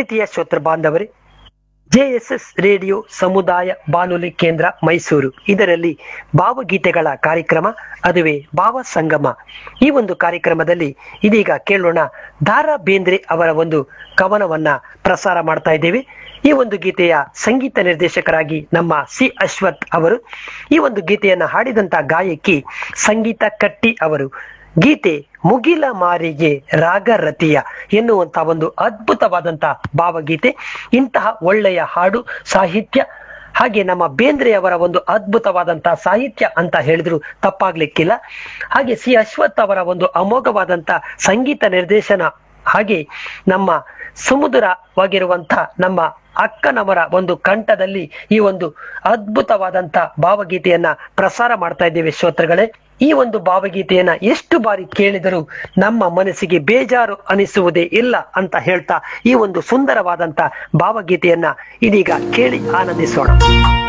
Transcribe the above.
ಪ್ರೀತಿಯ ಶ್ರೋತೃ ಬಾಂಧವರೇ ಜೆಎಸ್ಎಸ್ ರೇಡಿಯೋ ಸಮುದಾಯ ಬಾನುಲಿ ಕೇಂದ್ರ ಮೈಸೂರು ಇದರಲ್ಲಿ ಭಾವಗೀತೆಗಳ ಕಾರ್ಯಕ್ರಮ ಅದುವೇ ಭಾವ ಸಂಗಮ ಈ ಒಂದು ಕಾರ್ಯಕ್ರಮದಲ್ಲಿ ಇದೀಗ ಕೇಳೋಣ ದಾರಾ ಬೇಂದ್ರೆ ಅವರ ಒಂದು ಕವನವನ್ನ ಪ್ರಸಾರ ಮಾಡ್ತಾ ಇದ್ದೇವೆ ಈ ಒಂದು ಗೀತೆಯ ಸಂಗೀತ ನಿರ್ದೇಶಕರಾಗಿ ನಮ್ಮ ಸಿ ಅಶ್ವಥ್ ಅವರು ಈ ಒಂದು ಗೀತೆಯನ್ನ ಹಾಡಿದಂತ ಗಾಯಕಿ ಸಂಗೀತ ಕಟ್ಟಿ ಅವರು ಗೀತೆ ಮುಗಿಲ ಮಾರಿಗೆ ರಾಗರತಿಯ ಎನ್ನುವಂತ ಒಂದು ಅದ್ಭುತವಾದಂತ ಭಾವಗೀತೆ ಇಂತಹ ಒಳ್ಳೆಯ ಹಾಡು ಸಾಹಿತ್ಯ ಹಾಗೆ ನಮ್ಮ ಬೇಂದ್ರೆ ಅವರ ಒಂದು ಅದ್ಭುತವಾದಂತಹ ಸಾಹಿತ್ಯ ಅಂತ ಹೇಳಿದ್ರು ತಪ್ಪಾಗ್ಲಿಕ್ಕಿಲ್ಲ ಹಾಗೆ ಸಿ ಅಶ್ವಥ್ ಅವರ ಒಂದು ಅಮೋಘವಾದಂತ ಸಂಗೀತ ನಿರ್ದೇಶನ ಹಾಗೆ ನಮ್ಮ ಸುಮಧುರವಾಗಿರುವಂತ ನಮ್ಮ ಅಕ್ಕನವರ ಒಂದು ಕಂಠದಲ್ಲಿ ಈ ಒಂದು ಅದ್ಭುತವಾದಂತ ಭಾವಗೀತೆಯನ್ನ ಪ್ರಸಾರ ಮಾಡ್ತಾ ಇದ್ದೇವೆ ಶ್ರೋತೃಗಳೇ ಈ ಒಂದು ಭಾವಗೀತೆಯನ್ನ ಎಷ್ಟು ಬಾರಿ ಕೇಳಿದರೂ ನಮ್ಮ ಮನಸ್ಸಿಗೆ ಬೇಜಾರು ಅನಿಸುವುದೇ ಇಲ್ಲ ಅಂತ ಹೇಳ್ತಾ ಈ ಒಂದು ಸುಂದರವಾದಂತ ಭಾವಗೀತೆಯನ್ನ ಇದೀಗ ಕೇಳಿ ಆನಂದಿಸೋಣ